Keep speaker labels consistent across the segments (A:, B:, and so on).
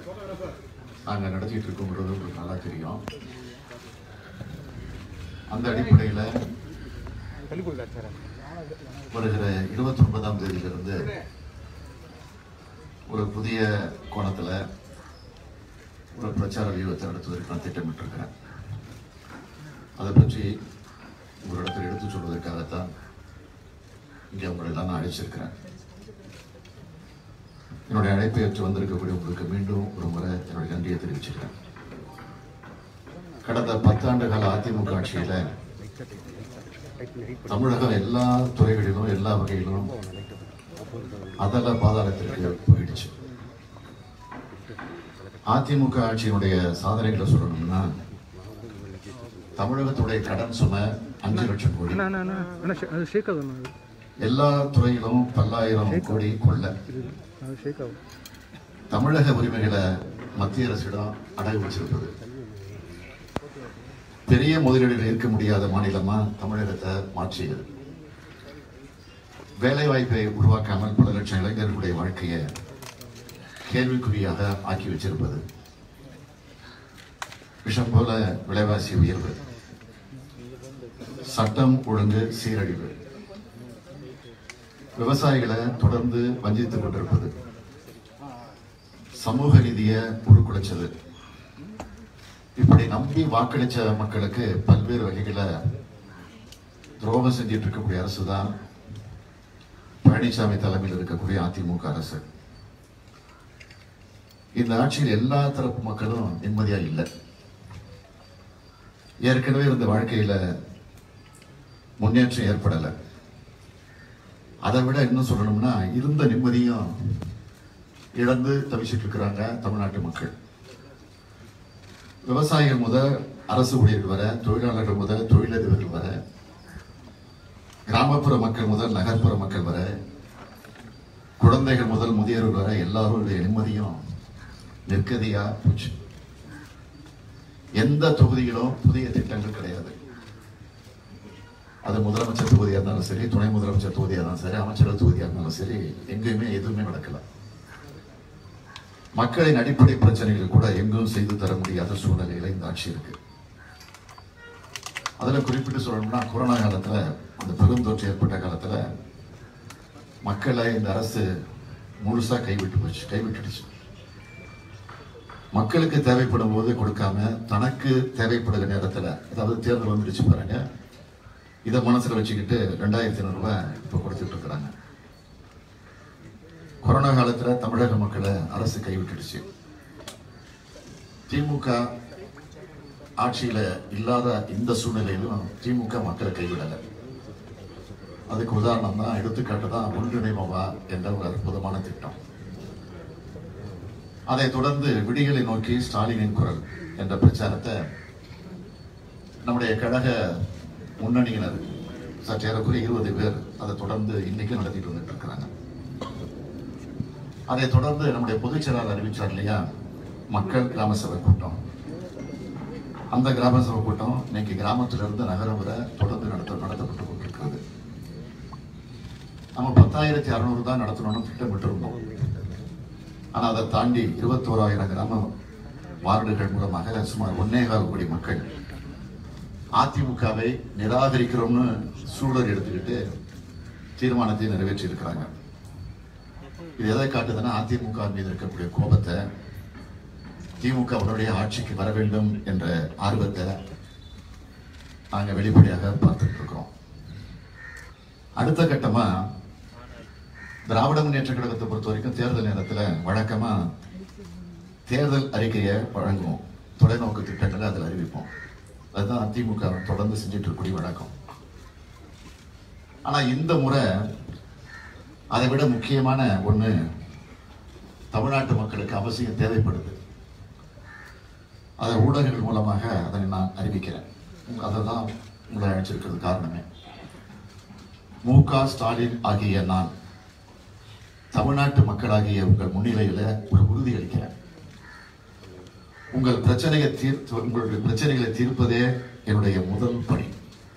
A: நாங்கள் நடத்திட்டு இருக்கோங்கிறது உங்களுக்கு நல்லா தெரியும் அந்த அடிப்படையில் வருகிற இருபத்தி ஒன்பதாம் தேதியிலிருந்து ஒரு புதிய கோணத்தில் ஒரு பிரச்சார வியூகத்தை நடத்துவதற்கு நான் திட்டமிட்டிருக்கிறேன் அதை பற்றி உங்களிடத்தில் எடுத்துச் சொல்வதற்காகத்தான் இங்கே உங்களை எல்லாம் நான் அழைச்சிருக்கிறேன் என்னுடைய அழைப்பை ஏற்று வந்திருக்கக்கூடிய உங்களுக்கு மீண்டும் ஒரு முறை என்னுடைய நன்றியை தெரிவிச்சுக்கிறேன் கடந்த பத்தாண்டு கால அதிமுக ஆட்சியில தமிழகம் எல்லா துறைகளிலும் எல்லா வகையிலும் அதல பாதாளத்திற்கு போயிடுச்சு அதிமுக ஆட்சியினுடைய சாதனைகளை சொல்லணும்னா தமிழகத்துடைய கடன் சுமை அஞ்சு லட்சம் கோடி
B: அண்ணா அண்ணா அண்ணா அண்ணா ஷே- அது ஷேக் ஆகுது அண்ணா
A: எல்லா துறையிலும் பல்லாயிரம் கோடி கொள்ள
B: அது அது ஷேக் ஆகுது
A: தமிழக உரிமைகளை மத்திய அரசிடம் அடகு வச்சிருப்பது பெரிய முதலீடுகள் இருக்க முடியாத மாநிலமா தமிழகத்தை மாற்றியது வேலை வாய்ப்பை உருவாக்காமல் பல லட்சம் இளைஞர்களுடைய வாழ்க்கையை கேள்விக்குறியாக ஆக்கி வச்சிருப்பது விஷம் போல விலைவாசி உயர்வு சட்டம் ஒழுங்கு சீரழிவு விவசாயிகளை தொடர்ந்து வஞ்சித்துக் கொண்டிருப்பது சமூக ரீதிய உருக்குலைச்சது இப்படி நம்பி வாக்களிச்ச மக்களுக்கு பல்வேறு வகைகளை துரோகம் செஞ்சிட்டு இருக்கக்கூடிய அரசு தான் பழனிசாமி தலைமையில் இருக்கக்கூடிய அதிமுக அரசு இந்த ஆட்சியில் எல்லா தரப்பு மக்களும் நிம்மதியா இல்லை ஏற்கனவே இருந்த வாழ்க்கையில முன்னேற்றம் ஏற்படலை அதை விட இன்னும் சொல்லணும்னா இருந்த நிம்மதியும் இழந்து தவிச்சிட்டு இருக்கிறாங்க தமிழ்நாட்டு மக்கள் விவசாயிகள் முதல் அரசு ஊழியர்கள் வர தொழிலாளர்கள் முதல் தொழிலதிபர்கள் வர கிராமப்புற மக்கள் முதல் நகர்ப்புற மக்கள் வர குழந்தைகள் முதல் முதியோர்கள் வர எல்லாருடைய நிம்மதியும் நிற்கதியா போச்சு எந்த தொகுதியிலும் புதிய திட்டங்கள் கிடையாது அது முதலமைச்சர் தொகுதியா இருந்தாலும் சரி துணை முதலமைச்சர் தொகுதியா இருந்தாலும் சரி அமைச்சர் தொகுதியா இருந்தாலும் சரி எங்கேயுமே எதுவுமே நடக்கல மக்களின் அடிப்படை பிரச்சனைகள் கூட எங்கும் செய்து தர முடியாத சூழ்நிலையில இந்த ஆட்சி இருக்கு அதுல குறிப்பிட்டு சொல்லணும்னா கொரோனா காலத்துல அந்த பெருந்தொற்று ஏற்பட்ட காலத்துல மக்களை இந்த அரசு முழுசா கைவிட்டு போச்சு கைவிட்டுடுச்சு மக்களுக்கு தேவைப்படும் போது கொடுக்காம தனக்கு தேவைப்படுகிற நேரத்துல அதாவது தேர்தல் வந்துடுச்சு பாருங்க இதை மனசுல வச்சுக்கிட்டு ரெண்டாயிரத்தி ஐநூறு ரூபாய் இப்ப கொடுத்துட்டு இருக்கிறாங்க கொரோனா காலத்துல தமிழக மக்களை அரசு கைவிட்டுடுச்சு திமுக ஆட்சியில இல்லாத இந்த சூழ்நிலையிலும் திமுக மக்களை கைவிடல அதுக்கு உதாரணம் தான் எடுத்துக்காட்டு தான் ஒன்றிணைமவா என்ற ஒரு அற்புதமான திட்டம் அதைத் தொடர்ந்து விடிகளை நோக்கி ஸ்டாலினின் குரல் என்ற பிரச்சாரத்தை நம்முடைய கழக முன்னணியினர் சற்று ஏறக்குறைய இருபது பேர் அதை தொடர்ந்து இன்னைக்கு நடத்திட்டு வந்துட்டு இருக்கிறாங்க அதை தொடர்ந்து நம்முடைய பொதுச் செயலாளர் அறிவிச்சார் இல்லையா மக்கள் கிராம சபை கூட்டம் அந்த கிராம சபை கூட்டம் இன்னைக்கு கிராமத்திலிருந்து நகரம் வரை தொடர்ந்து நடத்த நடத்தப்பட்டு கொண்டிருக்கிறது நம்ம பத்தாயிரத்தி அறுநூறு தான் நடத்தணும்னு திட்டமிட்டு இருந்தோம் ஆனா அதை தாண்டி இருபத்தோராயிரம் கிராம வார்டுகள் மூலமாக சுமார் ஒன்னே கால் கோடி மக்கள் அதிமுகவை நிராகரிக்கிறோம்னு சூழல் எடுத்துக்கிட்டு தீர்மானத்தை நிறைவேற்றி இருக்கிறாங்க இது எதை காட்டுதுன்னா அதிமுக மீது இருக்கக்கூடிய கோபத்தை திமுக உடனடிய ஆட்சிக்கு வர வேண்டும் என்ற ஆர்வத்தை நாங்க வெளிப்படையாக பார்த்துட்டு இருக்கிறோம் அடுத்த கட்டமா திராவிட முன்னேற்ற கழகத்தை பொறுத்த வரைக்கும் தேர்தல் நேரத்துல வழக்கமா தேர்தல் அறிக்கையை வழங்குவோம் தொலைநோக்கு திட்டங்களை அதில் அறிவிப்போம் அதுதான் அதிமுக தொடர்ந்து செஞ்சுட்டு இருக்கக்கூடிய வழக்கம் ஆனா இந்த முறை அதை விட முக்கியமான ஒண்ணு தமிழ்நாட்டு மக்களுக்கு அவசியம் தேவைப்படுது அதை ஊடகங்கள் மூலமாக அதனை நான் அறிவிக்கிறேன் அதை தான் உங்களை அழைச்சிருக்கிறது காரணமே மு க ஸ்டாலின் ஆகிய நான் தமிழ்நாட்டு மக்களாகிய உங்கள் முன்னிலையில ஒரு உறுதி அளிக்கிறேன் உங்கள் பிரச்சனையை தீர்த்து உங்களுடைய பிரச்சனைகளை தீர்ப்பதே என்னுடைய முதல் பணி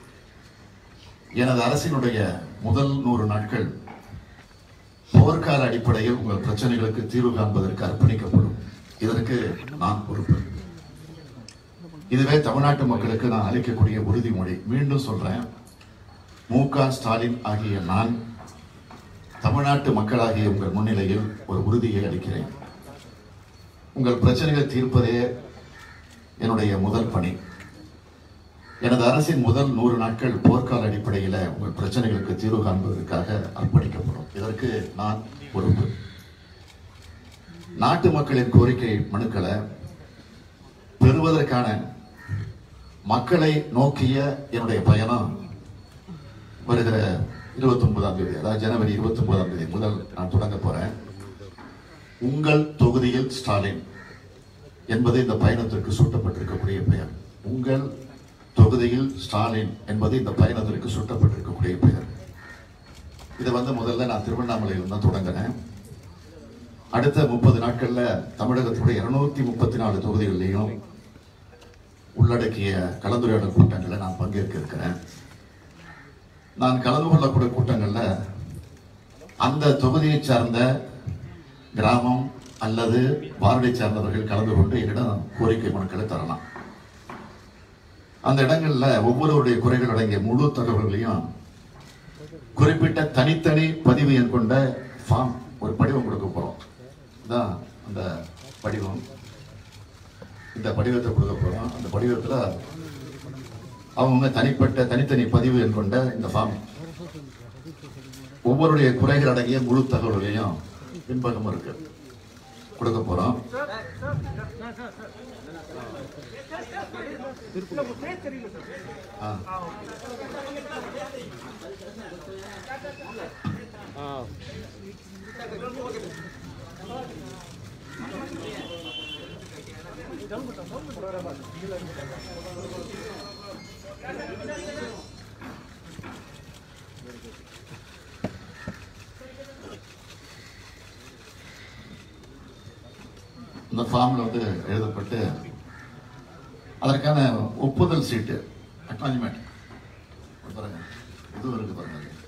A: எனது அரசினுடைய முதல் நூறு நாட்கள் போர்க்கால அடிப்படையில் உங்கள் பிரச்சனைகளுக்கு தீர்வு காண்பதற்கு அர்ப்பணிக்கப்படும் இதற்கு நான் பொறுப்பு இதுவே தமிழ்நாட்டு மக்களுக்கு நான் அளிக்கக்கூடிய உறுதிமொழி மீண்டும் சொல்றேன் மு க ஸ்டாலின் ஆகிய நான் தமிழ்நாட்டு மக்களாகிய உங்கள் முன்னிலையில் ஒரு உறுதியை அளிக்கிறேன் உங்கள் பிரச்சனைகளை தீர்ப்பதே என்னுடைய முதல் பணி எனது அரசின் முதல் நூறு நாட்கள் போர்க்கால அடிப்படையில் உங்கள் பிரச்சனைகளுக்கு தீர்வு காண்பதற்காக அர்ப்பணிக்கப்படும் இதற்கு நான் பொறுப்பு நாட்டு மக்களின் கோரிக்கை மனுக்களை பெறுவதற்கான மக்களை நோக்கிய என்னுடைய பயணம் வருகிற இருபத்தி ஒன்பதாம் தேதி அதாவது ஜனவரி இருபத்தி ஒன்பதாம் தேதி முதல் நான் தொடங்க போறேன் உங்கள் தொகுதியில் ஸ்டாலின் என்பது இந்த பயணத்திற்கு சூட்டப்பட்டிருக்கக்கூடிய பெயர் உங்கள் தொகுதியில் ஸ்டாலின் என்பது இந்த பயணத்திற்கு சூட்டப்பட்டிருக்கக்கூடிய பெயர் இதை வந்து முதல்ல நான் திருவண்ணாமலையில் தான் தொடங்கினேன் அடுத்த முப்பது நாட்கள்ல தமிழகத்துடைய இருநூத்தி முப்பத்தி நாலு தொகுதிகளிலையும் உள்ளடக்கிய கலந்துரையாடல் கூட்டங்களில் நான் பங்கேற்க இருக்கிறேன் நான் கலந்து கொள்ளக்கூடிய கூட்டங்கள்ல அந்த தொகுதியை சார்ந்த கிராமம் அல்லது வார்டை சார்ந்தவர்கள் கலந்து கொண்டு என்னிடம் கோரிக்கை மனுக்களை தரலாம் அந்த இடங்கள்ல ஒவ்வொருவருடைய குறைகள் அடங்கிய முழு தகவல்களையும் குறிப்பிட்ட தனித்தனி பதிவு எண் கொண்ட ஃபார்ம் ஒரு படிவம் கொடுக்க போறோம் இதான் அந்த படிவம் இந்த படிவத்தை கொடுக்க போறோம் அந்த படிவத்துல அவங்க தனிப்பட்ட தனித்தனி பதிவு எண் கொண்ட இந்த ஃபார்ம் ஒவ்வொருடைய குறைகள் அடங்கிய முழு தகவல்களையும் பின்பக்கமும் இருக்கு கொடுக்க போறோம் ஆ. இந்த ஃபார்ம்ல வந்து எழுதப்பட்டு அதற்கான ஒப்புதல் சீட்டு அக்னாலஜ்மெண்ட் பாருங்க இது இருக்கு பாருங்க அது.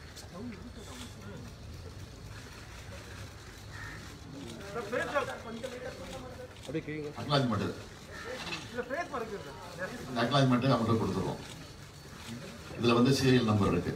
B: அப்படியே கேங்க
A: அக்னாலஜ்மெண்ட் இந்த அக்னாலஜ்மெண்ட் அவங்கள்ட்ட கொடுத்துருவோம் இதுல வந்து சீரியல் நம்பர் இருக்கு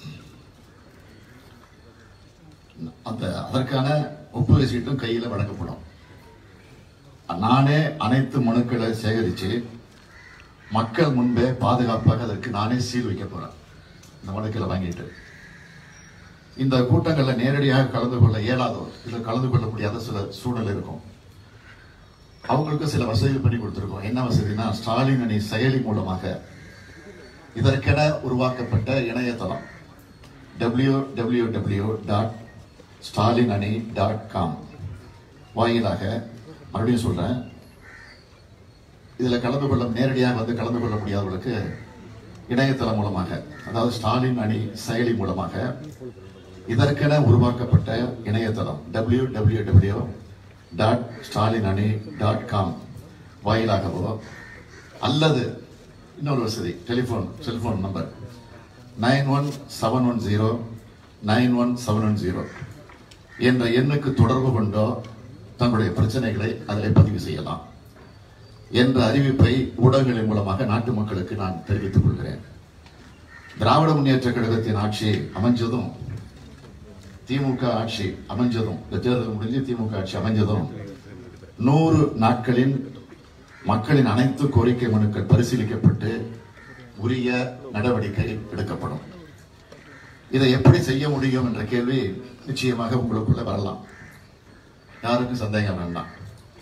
A: அந்த அதற்கான ஒப்புகை சீட்டும் கையில வழங்கப்படும் நானே அனைத்து மனுக்களை சேகரித்து மக்கள் முன்பே பாதுகாப்பாக அதற்கு நானே சீல் வைக்க போறேன் இந்த மனுக்களை வாங்கிட்டு இந்த கூட்டங்களில் நேரடியாக கலந்து கொள்ள இயலாதோர் இதில் கலந்து கொள்ள முடியாத சில சூழ்நிலை இருக்கும் அவங்களுக்கு சில வசதிகள் பண்ணி கொடுத்துருக்கோம் என்ன வசதினா ஸ்டாலின் அணி செயலி மூலமாக இதற்கென உருவாக்கப்பட்ட இணையதளம் W W W dot Stalin அணி டாட் காம் வாயிலாக மறுபடியும் சொல்றேன் இதுல கலந்து கொள்ள நேரடியாக வந்து கலந்து கொள்ள முடியாதவர்களுக்கு இணையதளம் மூலமாக அதாவது ஸ்டாலின் அணி செயலி மூலமாக இதற்கென உருவாக்கப்பட்ட இணையதளம் W W W dot Stalin அணி டாட் காம் வாயிலாகவோ அல்லது இன்னொரு வசதி telephone cellphone number nine one seven one zero nine one seven one zero என்ற எண்ணுக்கு தொடர்பு கொண்டோ தங்களுடைய பிரச்சனைகளை அதில் பதிவு செய்யலாம் என்ற அறிவிப்பை ஊடகங்களின் மூலமாக நாட்டு மக்களுக்கு நான் தெரிவித்துக் கொள்கிறேன் திராவிட முன்னேற்ற கழகத்தின் ஆட்சி அமைஞ்சதும் திமுக ஆட்சி அமைஞ்சதும் இந்த தேர்தல் முடிஞ்சு திமுக ஆட்சி அமைஞ்சதும் நூறு நாட்களின் மக்களின் அனைத்து கோரிக்கை மனுக்கள் பரிசீலிக்கப்பட்டு உரிய நடவடிக்கை எடுக்கப்படும் இதை எப்படி செய்ய முடியும் என்ற கேள்வி நிச்சயமாக உங்களுக்குள்ள வரலாம் யாருக்கும் சந்தேகம் வேண்டாம்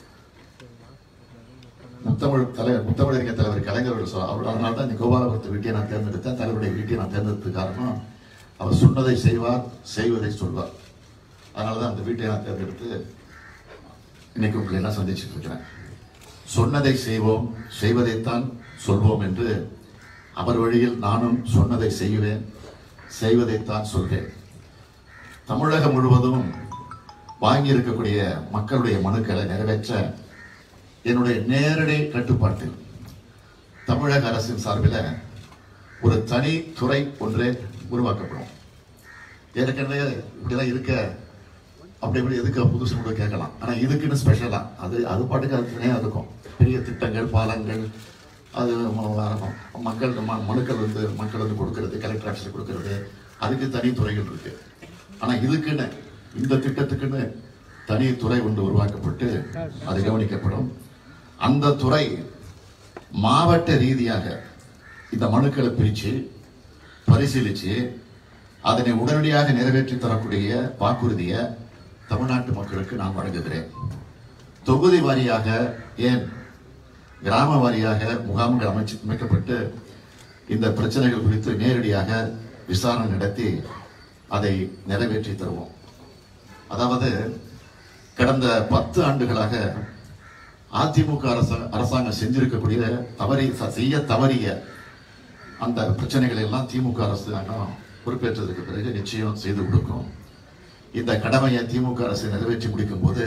A: முத்தமிழ் தலைவர் முத்தமிழறிஞர் தலைவர் கலைஞர் அவர்கள் சொல்ல அவர் அதனால தான் இந்த கோபாலபுரத்து வீட்டை நான் தேர்ந்தெடுத்தேன் தலைவருடைய வீட்டை நான் தேர்ந்தெடுத்தது காரணம் அவர் சொன்னதை செய்வார் செய்வதை சொல்வார் அதனால தான் அந்த வீட்டை நான் தேர்ந்தெடுத்து இன்னைக்கு உங்களை எல்லாம் சந்திச்சுட்டு இருக்கிறேன் சொன்னதை செய்வோம் செய்வதைத்தான் சொல்வோம் என்று அவர் வழியில் நானும் சொன்னதை செய்வேன் செய்வதைத்தான் சொல்வேன் தமிழகம் முழுவதும் வாங்கி இருக்கக்கூடிய மக்களுடைய மனுக்களை நிறைவேற்ற என்னுடைய நேரடி கட்டுப்பாட்டில் தமிழக அரசின் சார்பில் ஒரு தனி துறை ஒன்றே உருவாக்கப்படும் ஏற்கனவே இப்படிலாம் இருக்க அப்படி இப்படி எதுக்கு புதுசு கூட கேட்கலாம் ஆனா இதுக்குன்னு ஸ்பெஷலா அது அது பாட்டுக்கு அது தனியாக இருக்கும் பெரிய திட்டங்கள் பாலங்கள் அது ம- வ- மக்கள் ம- மனுக்கள் வந்து மக்கள் வந்து கொடுக்கறது கலெக்டர் ஆஃபீஸில் கொடுக்கறது அதுக்கு தனி துறைகள் இருக்கு ஆனா இதுக்குன்னு இந்த திட்டத்துக்குன்னு தனி துறை ஒன்று உருவாக்கப்பட்டு அது கவனிக்கப்படும் அந்த துறை மாவட்ட ரீதியாக இந்த மனுக்களை பிரித்து பரிசீலித்து அதனை உடனடியாக நிறைவேற்றி தரக்கூடிய வாக்குறுதியை தமிழ்நாட்டு மக்களுக்கு நான் வழங்குகிறேன் தொகுதி வாரியாக ஏன் கிராம வாரியாக முகாம்கள் அமைச்சு அமைக்கப்பட்டு இந்த பிரச்சனைகள் குறித்து நேரடியாக விசாரணை நடத்தி அதை நிறைவேற்றி தருவோம் அதாவது கடந்த பத்து ஆண்டுகளாக அதிமுக அரச அரசாங்கம் செஞ்சிருக்கக்கூடிய தவறி ச- செய்ய தவறிய அந்த பிரச்சனைகளை எல்லாம் திமுக அரசாங்கம் பொறுப்பேற்றதுக்கு பிறகு நிச்சயம் செய்து கொடுக்கும் இந்த கடமையை திமுக அரசு நிறைவேற்றி முடிக்கும் போது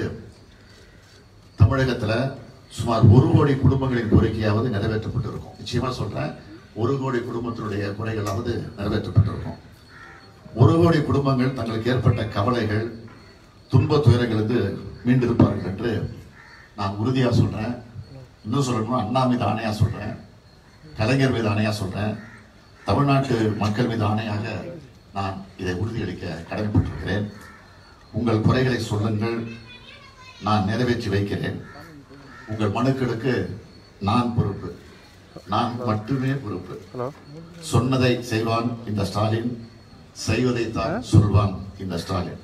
A: தமிழகத்துல சுமார் ஒரு கோடி குடும்பங்களின் கோரிக்கையாவது நிறைவேற்றப்பட்டிருக்கும் நிச்சயமா சொல்றேன் ஒரு கோடி குடும்பத்தினுடைய குறைகளாவது நிறைவேற்றப்பட்டிருக்கும் ஒரு கோடி குடும்பங்கள் தங்களுக்கு ஏற்பட்ட கவலைகள் துன்ப துயரங்களுக்கு மீண்டிருப்பார்கள் என்று நான் உறுதியா சொல்றேன் இன்னும் சொல்லணும் அண்ணா மீது ஆணையா சொல்றேன் கலைஞர் மீது ஆணையா சொல்றேன் தமிழ்நாட்டு மக்கள் மீது ஆணையாக நான் இதை உறுதியளிக்க கடமைப்பட்டிருக்கிறேன் உங்கள் குறைகளை சொல்லுங்கள் நான் நிறைவேற்றி வைக்கிறேன் உங்கள் மனுக்களுக்கு நான் பொறுப்பு நான் மட்டுமே பொறுப்பு
B: ஹலோ
A: சொன்னதை செய்வான் இந்த ஸ்டாலின் செய்வதை தான் சொல்வான் இந்த ஸ்டாலின்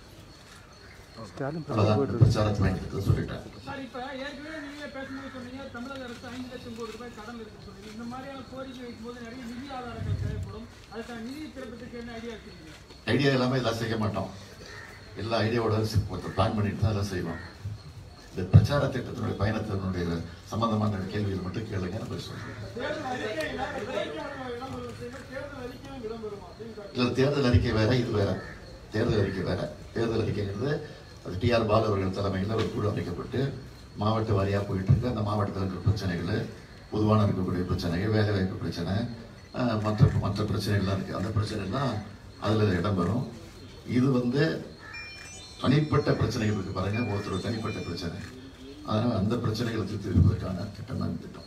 B: ஸ்டாலின்
A: அவ்வளவுதான் இந்த பிரச்சாரத்தை வாங்கிட்டு சொல்லிட்டேன்
C: சார் இப்ப ஏற்கனவே நீங்க பேசும்போது சொன்னீங்க தமிழக அரசு ஐந்து லட்சம் கோடி ரூபாய் கடன் இருக்கு சொன்னீங்க இந்த மாதிரியான கோரிக்கை வைக்கும்போது நிறைய நிதி ஆதாரங்கள் தேவைப்படும் அதுக்கான நிதி திறப்பதற்கு என்ன ஐடியா வச்சிருக்கீங்க
A: ஐடியா இல்லாம இதெல்லாம் செய்ய மாட்டோம் எல்லா ஐடியாவோட பிளான் பண்ணிட்டு தான் எல்லாம் செய்வோம் இந்த பிரச்சார திட்டத்தினுடைய பயணத்தினுடைய சம்பந்தமான கேள்விகள் மட்டும் கேளுங்க நான் சொல்றேன்
C: தேர்தல் அறிக்கையில கோரிக்கை இடம் வருவீங்க தேர்தல் அறிக்கையும் இடம் வருமா அப்படின்னு
A: இதுல தேர்தல் அறிக்கை வேற இது வேற தேர்தல் அறிக்கை வேற தேர்தல் அறிக்கைங்கிறது அது டிஆர் பாலு அவர்கள் தலைமையில் ஒரு குழு அமைக்கப்பட்டு மாவட்ட வாரியாக போயிட்டு இருக்கு அந்த மாவட்டத்தில் இருக்கிற பிரச்சனைகள் பொதுவான இருக்கக்கூடிய பிரச்சனைகள் வேலை வாய்ப்பு பிரச்சனை அஹ், மற்ற மற்ற பிரச்சனைகள்லாம் இருக்கு அந்த பிரச்சனைலாம் அதில் இடம் பெறும் இது வந்து தனிப்பட்ட பிரச்சனைகள் இருக்கு பாருங்க ஒருத்தர் தனிப்பட்ட பிரச்சனை அதனால அந்த பிரச்சனைகளை தீர்த்து வைப்பதற்கான திட்டம் தான் இந்த திட்டம்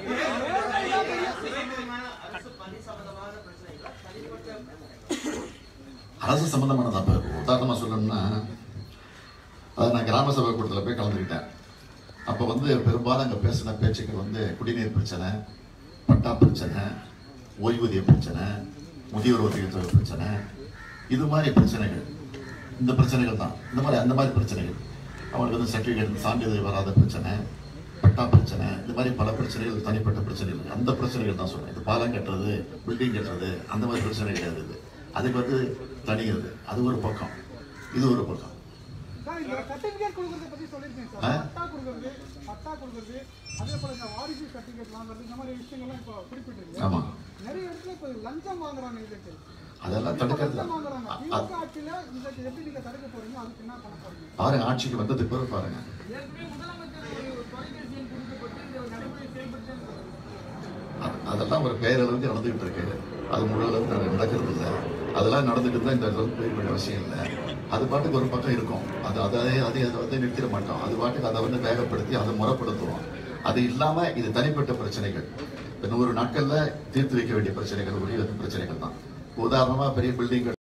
A: அரசு சம்பந்தமானதா இப்ப உதாரணமா சொல்லணும்னா அது நான் கிராம சபை கூட்டத்தில் போய் கலந்துக்கிட்டேன் அப்போ வந்து பெரும்பாலும் அங்கே பேசின பேச்சுக்கள் வந்து குடிநீர் பிரச்சனை பட்டா பிரச்சனை ஓய்வூதிய பிரச்சனை முதியோர் உதவித்தொகை பிரச்சனை இது மாதிரி பிரச்சனைகள் இந்த பிரச்சனைகள் தான் இந்த மாதிரி அந்த மாதிரி பிரச்சனைகள் அவங்களுக்கு வந்து சர்டிஃபிகேட் சான்றிதழ் வராத பிரச்சனை பட்டா பிரச்சனை இந்த மாதிரி பல பிரச்சனைகள் தனிப்பட்ட பிரச்சனைகள் இருக்கு. அந்த பிரச்சனைகள் தான் சொல்றேன் இது பாலம் கட்டுறது பில்டிங் கட்டுறது அந்த மாதிரி பிரச்சனை கிடையாது இது அதுக்கு வந்து தனி இது அது ஒரு பக்கம் இது ஒரு பக்கம்
C: சார் இந்த சர்டிபிகேட் கொடுக்கறத பத்தி சொல்லிருக்கீங்க
A: ஆ?
C: சார் பட்டா கொடுக்கறது பட்டா கொடுக்கறது அதே போல இந்த வாரிசு சர்டிபிகேட் வாங்குறது இந்த மாதிரி விஷயங்கள்லாம் இப்போ குறிப்பிட்டிருக்கீங்க
A: ஆமா
C: நிறைய இடத்துல இப்போ லஞ்சம் வாங்குறாங்க இதுக்கு
A: அதெல்லாம் தடுக்கிறது
C: லஞ்சம் வாங்குறாங்க
A: அ-
C: திமுக ஆட்சியில இதுக்கு எப்படி நீங்க தடுக்க போறீங்க அதுக்கு என்ன பண்ண போறீங்க
A: பாருங்க ஆட்சிக்கு வந்ததுக்கு பிறகு பாருங்க
C: ஏற்கனவே முதலமைச்சர் ஒரு தொலைபேசி எண் கொடுக்கப்பட்டு இந்த நடைமுறை செயல்பட்டு
A: அது- அதெல்லாம் ஒரு பேரளவுக்கு நடந்துகிட்டு இருக்கு அது முழு அளவுக்கு நட- நடக்கிறது இல்லை அதெல்லாம் நடந்துட்டு தான் இந்த அளவுக்கு போய் வேண்டிய அவசியம் இல்லை அது பாட்டுக்கு ஒரு பக்கம் இருக்கும் அது அதை அதை அதை வந்து நிறுத்திட மாட்டோம் அது பாட்டுக்கு அதை வந்து வேகப்படுத்தி அதை முறைப்படுத்துவோம் அது இல்லாம இது தனிப்பட்ட பிரச்சனைகள் இந்த நூறு நாட்கள்ல தீர்த்து வைக்க வேண்டிய பிரச்சனைகள் ஒரே ஒரு பிரச்சனைகள் தான் உதாரணமா பெரிய பில்டிங்